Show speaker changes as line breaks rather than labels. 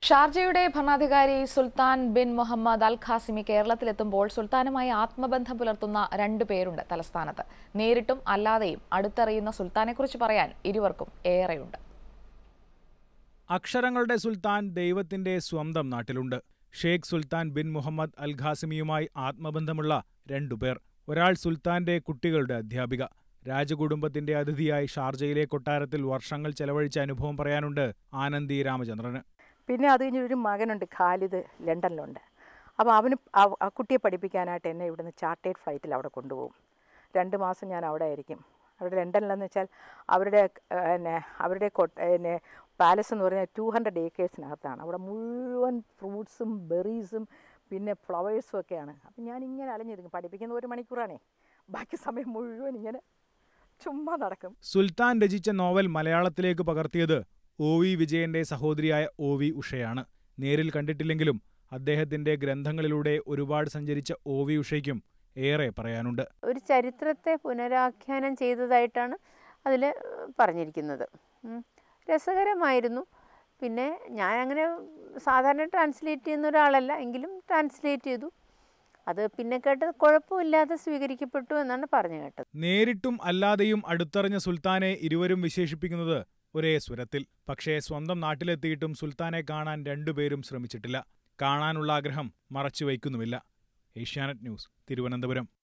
ഷാർജയുടെ ഭരണാധികാരി Sultan bin Muhammad Al Qasimi കേരളത്തിലെത്തുമ്പോൾ സുൽത്താനുമായി ആത്മബന്ധം പുലർത്തുന്ന രണ്ടു പേരുണ്ട് തലസ്ഥാനത്ത് നേരിട്ടും അല്ലാതെയും അടുത്തറിയുന്ന സുൽത്താനെക്കുറിച്ച് പറയാൻ ഇരുവർക്കും ഏറെയുണ്ട്
അക്ഷരങ്ങളുടെ സുൽത്താൻ ദൈവത്തിന്റെ സ്വന്തം നാട്ടിലുണ്ട് Sheikh Sultan bin Muhammad Al ഖാസിമിയുമായി ആത്മബന്ധമുള്ള രണ്ടുപേർ ഒരാൾ സുൽത്താന്റെ കുട്ടികളുടെ അധ്യാപിക രാജകുടുംബത്തിന്റെ അതിഥിയായി ഷാർജയിലെ കൊട്ടാരത്തിൽ വർഷങ്ങൾ ചെലവഴിച്ച അനുഭവം പറയാനുണ്ട് ആനന്ദി രാമചന്ദ്രന്
പിന്നെ അത് കഴിഞ്ഞ് ഒരു മകനുണ്ട് ഖാലിദ് ലണ്ടനിലുണ്ട് അപ്പോൾ അവന് ആ- ആ കുട്ടിയെ പഠിപ്പിക്കാനായിട്ട് എന്നെ ഇവിടുന്ന് ചാർട്ടേഡ് ഫ്ലൈറ്റിൽ അവിടെ കൊണ്ടുപോകും രണ്ട് മാസം ഞാൻ അവിടെ ആയിരിക്കും അവിടെ ലണ്ടനിലെന്ന് വെച്ചാൽ അവരുടെ ഏഹ്, പിന്നെ അവരുടെ കൊട്ട പിന്നെ പാലസ് എന്ന് പറഞ്ഞാൽ ടു ഹൺഡ്രഡ് ഏക്കേഴ്സിനകത്താണ് അവിടെ മുഴുവൻ ഫ്രൂട്ട്സും ബെറീസും പിന്നെ ഫ്ലവേഴ്സും ഒക്കെയാണ് അപ്പം ഞാൻ ഇങ്ങനെ അലഞ്ഞിരിക്കും പഠിപ്പിക്കുന്ന ഒരു മണിക്കൂറാണേ ബാക്കി സമയം മുഴുവൻ ഇങ്ങനെ ചുമ്മാ നടക്കും
സുൽത്താൻ രചിച്ച നോവൽ മലയാളത്തിലേക്ക് പകർത്തിയത് ഒ വി വിജയന്റെ സഹോദരിയായ ഒ വി ഉഷയാണ് നേരിൽ കണ്ടിട്ടില്ലെങ്കിലും അദ്ദേഹത്തിന്റെ ഗ്രന്ഥങ്ങളിലൂടെ ഒരുപാട് സഞ്ചരിച്ച ഒ വി ഉഷയ്ക്കും ഏറെ പറയാനുണ്ട്
ഒരു ചരിത്രത്തെ പുനരാഖ്യാനം ചെയ്തതായിട്ടാണ് അതിൽ പറഞ്ഞിരിക്കുന്നത് ഉം. രസകരമായിരുന്നു പിന്നെ ഞാൻ അങ്ങനെ സാധാരണ ട്രാൻസ്ലേറ്റ് ചെയ്യുന്ന ഒരാളല്ല എങ്കിലും ട്രാൻസ്ലേറ്റ് ചെയ്തു അത് പിന്നെ കേട്ടത് കുഴപ്പമില്ലാതെ സ്വീകരിക്കപ്പെട്ടു എന്നാണ് പറഞ്ഞു കേട്ടത്
നേരിട്ടും അല്ലാതെയും അടുത്തറിഞ്ഞ സുൽത്താനെ ഇരുവരും വിശേഷിപ്പിക്കുന്നത് ഒരേ സ്വരത്തിൽ പക്ഷേ സ്വന്തം നാട്ടിലെത്തിയിട്ടും സുൽത്താനെ കാണാൻ രണ്ടുപേരും ശ്രമിച്ചിട്ടില്ല കാണാനുള്ള ആഗ്രഹം മറച്ചുവയ്ക്കുന്നുമില്ല ഏഷ്യാനെറ്റ് ന്യൂസ് തിരുവനന്തപുരം